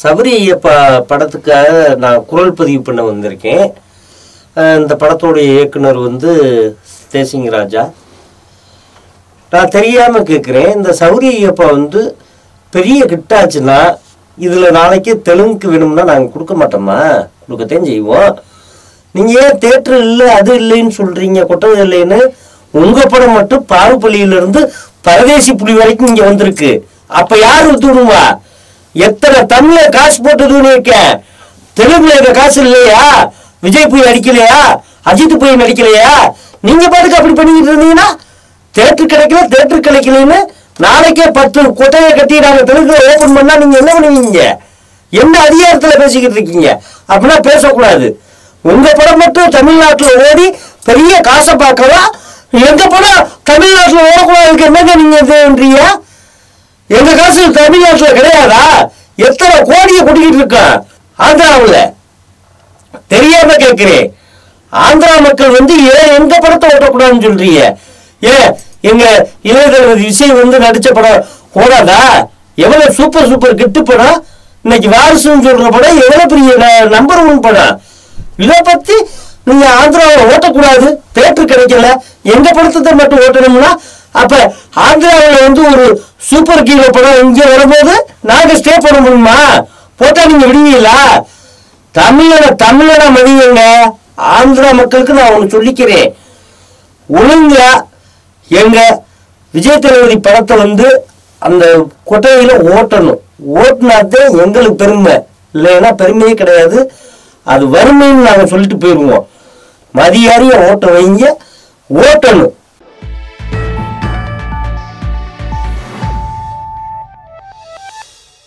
சபரி ஐயப்பா படத்துக்காக நான் குரல் பதிவு பண்ண வந்திருக்கேன் அஹ் இந்த படத்தோடைய இயக்குனர் வந்து தேசிங் ராஜா நான் தெரியாம கேட்குறேன் இந்த சௌரி ஐயப்பா வந்து பெரிய கிட்டாச்சுன்னா இதுல நாளைக்கு தெலுங்குக்கு வேணும்னா நாங்க கொடுக்க மாட்டோமா கொடுக்கத்தான் செய்வோம் நீங்க ஏன் தேட்டர் இல்லை அது இல்லைன்னு சொல்றீங்க கொட்டது இல்லைன்னு உங்க படம் மட்டும் பாகுபலியில இருந்து பரதேசி புலி வரைக்கும் இங்க வந்திருக்கு அப்ப யார் வித்துடுவா எத்தனை தமிழ்ல காசு போட்டதுன்னு இருக்க தெலுங்குல இருக்க காசு இல்லையா விஜய் போய் நடிக்கலையா அஜித் போய் நடிக்கலையா நீங்க பாட்டுக்கு அப்படி பண்ணிக்கிட்டு இருந்தீங்கன்னா தேட்டர் கிடைக்கல தேட்டர் கிடைக்கலன்னு நாளைக்கே பத்து கொட்டையை கட்டி நாங்க தெலுங்குல ஓபன் பண்ணா நீங்க என்ன பண்ணுவீங்க என்ன அதிகாரத்துல பேசிக்கிட்டு இருக்கீங்க அப்படின்னா பேசக்கூடாது உங்க படம் மட்டும் தமிழ்நாட்டுல ஓடி பெரிய காசை பார்க்கலாம் எங்க படம் தமிழ்நாட்டுல ஓடக்கூடாதுக்கு என்னங்க நீங்க இதுன்றீங்க எங்க காசு தமிழ்நாட்டுல கிடையாதா எத்தனை கோடியை குடிக்கிட்டு இருக்கோம் ஆந்திராவுல தெரியாம கேட்கிறேன் ஆந்திரா மக்கள் வந்து ஏன் எங்க படத்தை ஓட்டக்கூடாதுன்னு சொல்றீங்க ஏன் எங்க இளையதளபதி விஜய் வந்து நடிச்ச படம் ஓடாதா எவ்வளவு சூப்பர் சூப்பர் கெட்டு படம் இன்னைக்கு வாரிசுன்னு சொல்ற படம் எவ்வளவு பெரிய நம்பர் ஒன் படம் இதை பத்தி நீங்க ஆந்திராவை ஓட்டக்கூடாது தேட்டர் கிடைக்கல எங்க படத்தை மட்டும் ஓட்டணும்னா அப்ப ஆந்திராவில் வந்து ஒரு சூப்பர் ஹீரோ படம் இங்க வரும்போது நாங்க ஸ்டே பண்ண முடியுமா போட்டா நீங்க விடுவீங்களா தமிழன தமிழன மதியங்க ஆந்திரா மக்களுக்கு நான் ஒன்று சொல்லிக்கிறேன் ஒழுங்கா எங்க விஜய் தளபதி படத்தை வந்து அந்த கொட்டையில ஓட்டணும் ஓட்டுனாதே எங்களுக்கு பெருமை இல்லைன்னா பெருமையே கிடையாது அது வறுமைன்னு நாங்கள் சொல்லிட்டு போயிடுவோம் மதியாரியை ஓட்ட வைங்க ஓட்டணும்